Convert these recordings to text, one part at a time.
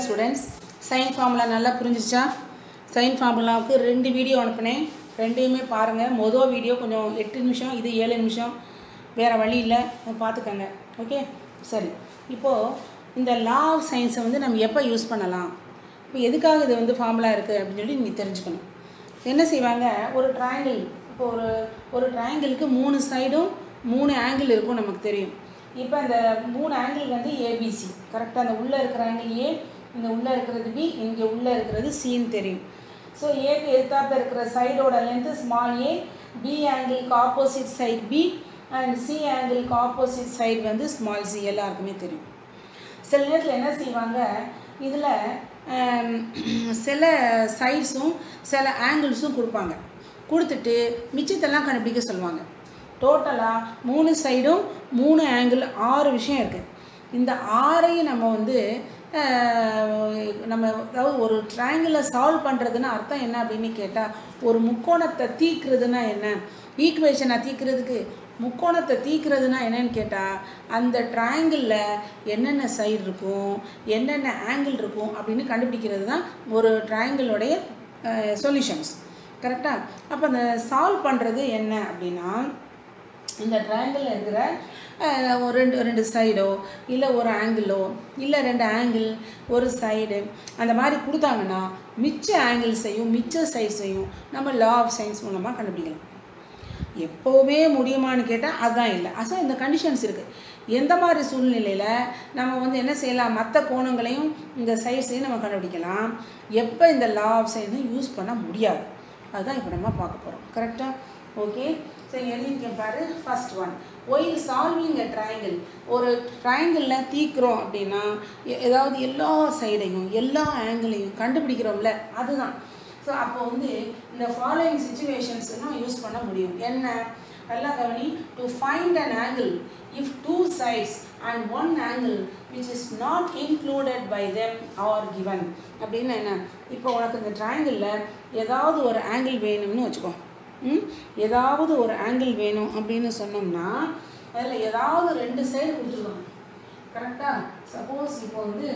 students sign formula நல்லா புரிஞ்சிச்சா sign ஃபார்முலாவுக்கு ரெண்டு வீடியோ அனுப்புனேன் ரெண்டையுமே பாருங்கள் மொதல் வீடியோ கொஞ்சம் எட்டு நிமிஷம் இது ஏழு நிமிஷம் வேறு வழி இல்லை பார்த்துக்கங்க ஓகே சரி இப்போது இந்த லா ஆஃப் சயின்ஸை வந்து நம்ம எப்போ யூஸ் பண்ணலாம் இப்போ எதுக்காக இது வந்து ஃபார்முலா இருக்குது அப்படின்னு சொல்லி நீங்கள் தெரிஞ்சுக்கணும் என்ன செய்வாங்க ஒரு ட்ரையாங்கிள் இப்போ ஒரு ஒரு ட்ரையாங்கிளுக்கு மூணு சைடும் மூணு ஆங்கிள் இருக்கும் நமக்கு தெரியும் இப்போ அந்த மூணு ஆங்கிள் வந்து ஏபிசி கரெக்டாக அந்த உள்ளே இருக்கிற ஆங்கிள் ஏ இந்த உள்ளே இருக்கிறது பி இங்கே உள்ளே இருக்கிறது சின்னு தெரியும் ஸோ ஏக்கு எதிர்த்தாப்பில் இருக்கிற சைடோட லென்த்து ஸ்மால் ஏ பி ஆங்கிளுக்கு opposite side B and C ஆங்கிளுக்கு ஆப்போசிட் சைடு வந்து ஸ்மால் சி எல்லாருக்குமே தெரியும் சில நேரத்தில் என்ன செய்வாங்க இதில் சில சைட்ஸும் சில ஆங்கிள்ஸும் கொடுப்பாங்க கொடுத்துட்டு மிச்சத்தெல்லாம் கண்டுபிடிக்க சொல்லுவாங்க டோட்டலாக மூணு சைடும் மூணு ஆங்கிள் ஆறு விஷயம் இருக்குது இந்த ஆறையும் நம்ம வந்து நம்ம அதாவது ஒரு ட்ரையாங்கிளை சால்வ் பண்ணுறதுன்னா அர்த்தம் என்ன அப்படின்னு கேட்டால் ஒரு முக்கோணத்தை தீக்கிறதுனா என்ன ஈக்குவேஷனை தீக்கிறதுக்கு முக்கோணத்தை தீக்கிறதுனா என்னன்னு கேட்டால் அந்த ட்ரையாங்கிளில் என்னென்ன சைடு இருக்கும் என்னென்ன ஆங்கிள் இருக்கும் அப்படின்னு கண்டுபிடிக்கிறது தான் ஒரு ட்ரையாங்கிளோடைய சொல்யூஷன்ஸ் கரெக்டாக அப்போ அந்த சால்வ் பண்ணுறது என்ன அப்படின்னா இந்த ட்ரையாங்கிளில் இருக்கிற ஒரு ரெண்டு ரெண்டு சைடோ இல்லை ஒரு ஆங்கிளோ இல்லை ரெண்டு ஆங்கிள் ஒரு சைடு அந்த மாதிரி கொடுத்தாங்கன்னா மிச்ச ஆங்கிள்ஸையும் மிச்ச சைட்ஸையும் நம்ம லா ஆஃப் சயின்ஸ் மூலமாக கண்டுபிடிக்கலாம் எப்போவுமே முடியுமான்னு கேட்டால் அதுதான் இல்லை அசோ இந்த கண்டிஷன்ஸ் இருக்குது எந்த மாதிரி சூழ்நிலையில் நம்ம வந்து என்ன செய்யலாம் மற்ற கோணங்களையும் இந்த சைட்ஸையும் நம்ம கண்டுபிடிக்கலாம் எப்போ இந்த லா ஆஃப் சயின்ஸும் யூஸ் பண்ண முடியாது அதுதான் இப்போ நம்ம பார்க்க போகிறோம் கரெக்டாக ஓகே சரி எழுதிக்க பாரு first one while solving a triangle ஒரு ட்ரையாங்கிளில் தீக்கிறோம் அப்படின்னா ஏதாவது எல்லா சைடையும் எல்லா ஆங்கிளையும் கண்டுபிடிக்கிறோம்ல அதுதான் ஸோ அப்போ வந்து இந்த ஃபாலோயிங் சுச்சுவேஷன்ஸ் நம்ம யூஸ் பண்ண முடியும் என்ன நல்லா கவனி to find an angle if two sides and one angle which is not included by them are given அப்படின்னு என்ன இப்போ உனக்கு இந்த ட்ரையாங்கிளில் ஏதாவது ஒரு ஆங்கிள் வேணும்னு வச்சுக்கோ ம் ஏதாவது ஒரு ஆங்கிள் வேணும் அப்படின்னு சொன்னோம்னா அதில் ஏதாவது ரெண்டு சைடு கொடுத்துருக்கோம் கரெக்டாக சப்போஸ் இப்போ வந்து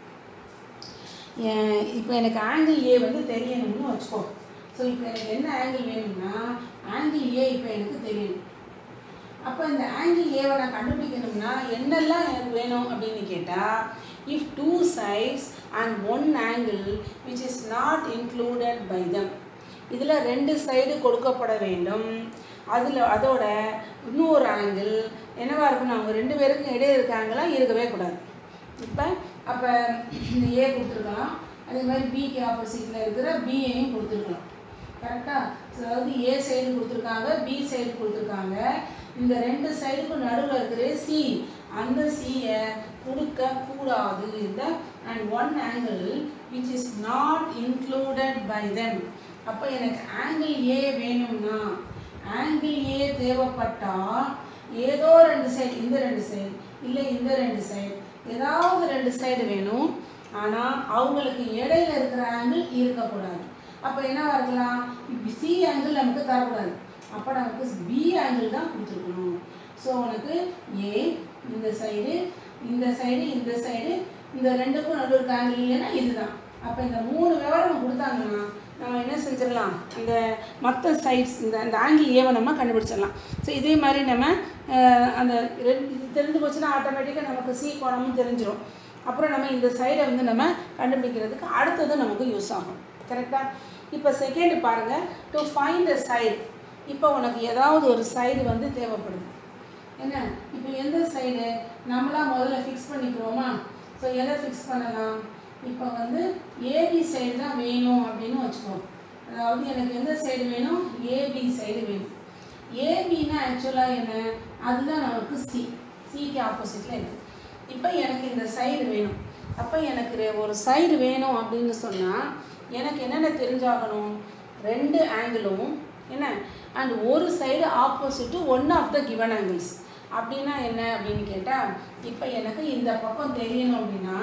இப்போ எனக்கு ஆங்கிள் ஏ வந்து தெரியணும்னு வச்சுக்கோ ஸோ இப்போ எனக்கு என்ன ஆங்கிள் வேணும்னா ஆங்கிள் ஏ இப்போ எனக்கு தெரியணும் அப்போ இந்த ஆங்கிள் ஏவை நான் கண்டுபிடிக்கணும்னா என்னெல்லாம் எனக்கு வேணும் அப்படின்னு கேட்டால் if two sides and one angle which is not included by them இதில் ரெண்டு சைடு கொடுக்கப்பட வேண்டும் அதில் அதோட இன்னொரு ஆங்கிள் என்னவாக இருக்கணும் அவங்க ரெண்டு பேருக்கும் இடையே இருக்க ஆங்கிளாக இருக்கவே கூடாது இப்போ அப்போ இந்த ஏ கொடுத்துருக்கலாம் அதே மாதிரி பிக்கு ஆப்போசிட்டில் இருக்கிற பிஏயும் கொடுத்துருக்கலாம் கரெக்டாக அதாவது ஏ சைடு கொடுத்துருக்காங்க பி சைடு கொடுத்துருக்காங்க இந்த ரெண்டு சைடுக்கும் நடுவில் இருக்கிற சி அந்த சியை கொடுக்க கூடாது இந்த and one angle which is not included by them அப்போ எனக்கு ஆங்கிள் ஏ வேணும்னா ஆங்கிள் ஏ தேவைப்பட்டால் ஏதோ ரெண்டு சைடு இந்த ரெண்டு சைடு இல்லை இந்த ரெண்டு சைடு ஏதாவது ரெண்டு சைடு வேணும் ஆனால் அவங்களுக்கு இடையில இருக்கிற ஆங்கிள் இருக்கக்கூடாது அப்போ என்னவா இருக்கலாம் சி ஆங்கிள் நமக்கு தரக்கூடாது அப்போ நமக்கு பி ஆங்கிள் தான் கொடுத்துருக்கணும் ஸோ உனக்கு ஏ இந்த சைடு இந்த சைடு இந்த சைடு இந்த ரெண்டுக்கும் நடுவில் ஆங்கிள் இல்லைன்னா இதுதான் அப்போ இந்த மூணு விவரம் கொடுத்தாங்கன்னா நம்ம என்ன செஞ்சிடலாம் இந்த மற்ற சைட்ஸ் இந்த அந்த ஆங்கிள் ஏவை நம்ம கண்டுபிடிச்சிடலாம் ஸோ இதே மாதிரி நம்ம அந்த ரெண்டு இது தெரிஞ்சு போச்சுன்னா ஆட்டோமேட்டிக்காக நமக்கு சி கோணமும் தெரிஞ்சிடும் அப்புறம் நம்ம இந்த சைடை வந்து நம்ம கண்டுபிடிக்கிறதுக்கு அடுத்தது நமக்கு யூஸ் ஆகும் கரெக்டாக இப்போ செகண்ட் பாருங்கள் டு ஃபைண்ட் அ சைடு இப்போ உனக்கு ஏதாவது ஒரு சைடு வந்து தேவைப்படுது என்ன இப்போ எந்த சைடு நம்மளாம் முதல்ல ஃபிக்ஸ் பண்ணிக்கிறோமா ஸோ எதை ஃபிக்ஸ் பண்ணலாம் இப்போ வந்து ஏபி சைடு தான் வேணும் அப்படின்னு வச்சுக்கோ அதாவது எனக்கு எந்த சைடு வேணும் ஏபி சைடு வேணும் ஏபின்னா ஆக்சுவலாக என்ன அதுதான் நமக்கு சி சிக்கு ஆப்போசிட்டில் இருக்குது இப்போ எனக்கு இந்த சைடு வேணும் அப்போ எனக்கு ஒரு சைடு வேணும் அப்படின்னு சொன்னால் எனக்கு என்னென்ன தெரிஞ்சாகணும் ரெண்டு ஆங்கிளும் என்ன அண்ட் ஒரு side opposite one of the given angles அப்படின்னா என்ன அப்படின்னு கேட்டால் இப்போ எனக்கு இந்த பக்கம் தெரியணும் அப்படின்னா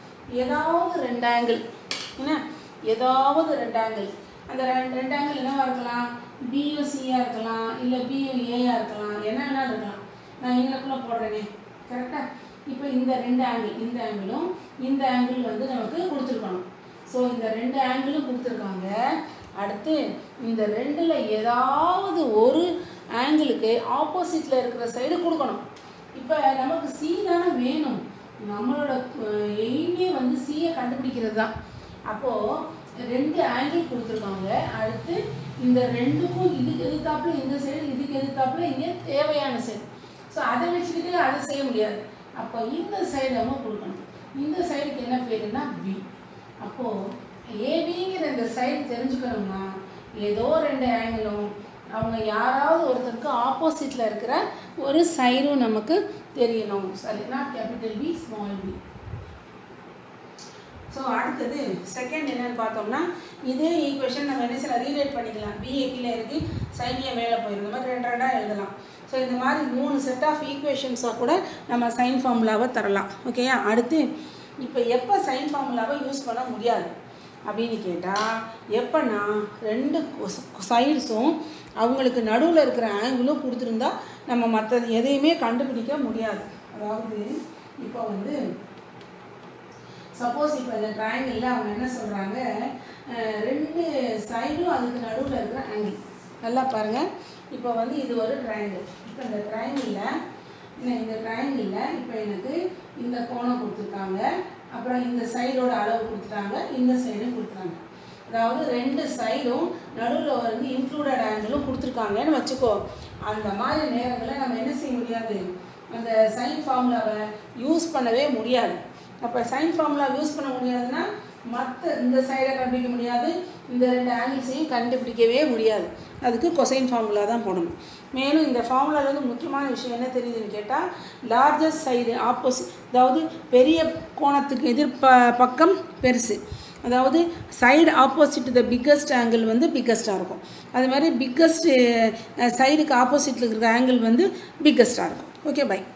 ஏதாவது ரெண்டு ஆங்கிள் என்ன ஏதாவது ரெண்டு ஆங்கிள் அந்த ரெண்டு ரெண்டு ஆங்கிள் என்னவாக இருக்கலாம் பியும் சியாக இருக்கலாம் இல்லை பியும் ஏயாக இருக்கலாம் என்ன வேணாலும் இருக்கலாம் நான் எங்களுக்குள்ளே போடுறேனே கரெக்டாக இப்போ இந்த ரெண்டு ஆங்கிள் இந்த ஆங்கிளும் இந்த ஆங்கிள் வந்து நமக்கு கொடுத்துருக்கணும் ஸோ இந்த ரெண்டு ஆங்கிளும் கொடுத்துருக்காங்க அடுத்து இந்த ரெண்டில் ஏதாவது ஒரு ஆங்கிளுக்கு ஆப்போசிட்டில் இருக்கிற சைடு கொடுக்கணும் இப்போ நமக்கு சி தானே வேணும் நம்மளோட எய்மே வந்து சியை கண்டுபிடிக்கிறது தான் அப்போது ரெண்டு ஆங்கிள் கொடுத்துருக்காங்க அடுத்து இந்த ரெண்டுக்கும் இதுக்கு எதிர்த்தாப்புல இந்த சைடு இதுக்கு எதிர்த்தாப்புல இங்கே தேவையான சைடு ஸோ அதை வச்சுக்கிட்டு அதை செய்ய முடியாது அப்போ இந்த சைடு நம்ம கொடுக்கணும் இந்த சைடுக்கு என்ன பேருன்னா பி அப்போது ஏபிங்கிற இந்த சைடு தெரிஞ்சுக்கணும்னா ஏதோ ரெண்டு ஆங்கிளும் அவங்க யாராவது ஒருத்தருக்கு ஆப்போசிட்டில் இருக்கிற ஒரு சைடும் நமக்கு தெரியணும் சரினா capital B small B so அடுத்தது செகண்ட் என்னன்னு பார்த்தோம்னா இதே ஈக்குவேஷன் நம்ம என்ன சில ரீரேட் பண்ணிக்கலாம் பிஏ கீழே இருக்கு சைனியை மேலே போயிடும் இந்த மாதிரி ரெண்டு ரெண்டாக எழுதலாம் ஸோ இந்த மாதிரி மூணு செட் ஆஃப் ஈக்குவேஷன்ஸாக கூட நம்ம சைன் ஃபார்முலாவை தரலாம் ஓகேயா அடுத்து இப்போ எப்போ சைன் ஃபார்முலாவை யூஸ் பண்ண முடியாது அப்படின்னு கேட்டால் எப்போனா ரெண்டு சைட்ஸும் அவங்களுக்கு நடுவில் இருக்கிற ஆங்கிளும் கொடுத்துருந்தா நம்ம மற்றது எதையுமே கண்டுபிடிக்க முடியாது அதாவது இப்போ வந்து சப்போஸ் இப்போ இந்த ட்ரையாங்கிளில் அவங்க என்ன சொல்கிறாங்க ரெண்டு சைடும் அதுக்கு நடுவில் இருக்கிற ஆங்கிள் நல்லா பாருங்கள் இப்போ வந்து இது ஒரு ட்ரையாங்கிள் இப்போ இந்த ட்ரையாங்கிளில் என்ன இந்த ட்ரையாங்கிளில் இப்போ எனக்கு இந்த கோணம் கொடுத்துருக்காங்க அப்புறம் இந்த சைடோட அளவு கொடுத்துட்டாங்க இந்த சைடும் கொடுத்துட்டாங்க அதாவது ரெண்டு சைடும் நடுவில் வந்து இன்க்ளூடட் ஆங்கிளும் கொடுத்துருக்காங்கன்னு வச்சுக்கோ அந்த மாதிரி நேரங்களில் நம்ம என்ன செய்ய முடியாது அந்த சைன் ஃபார்முலாவை யூஸ் பண்ணவே முடியாது அப்போ சைன் ஃபார்முலா யூஸ் பண்ண முடியாதுன்னா மற்ற இந்த சைடை கண்டுபிடிக்க முடியாது இந்த ரெண்டு ஆங்கிள்ஸையும் கண்டுபிடிக்கவே முடியாது அதுக்கு கொசைன் ஃபார்முலா தான் போடணும் மேலும் இந்த ஃபார்முலாவில் வந்து முக்கியமான விஷயம் என்ன தெரியுதுன்னு கேட்டால் லார்ஜஸ்ட் சைடு ஆப்போசிட் அதாவது பெரிய கோணத்துக்கு எதிர் ப பக்கம் பெருசு அதாவது side opposite the biggest angle வந்து பிக்கஸ்ட்டாக இருக்கும் அது மாதிரி பிக்கஸ்ட் சைடுக்கு ஆப்போசிட்டில் இருக்கிற ஆங்கிள் வந்து பிக்கஸ்ட்டாக இருக்கும் ஓகே பை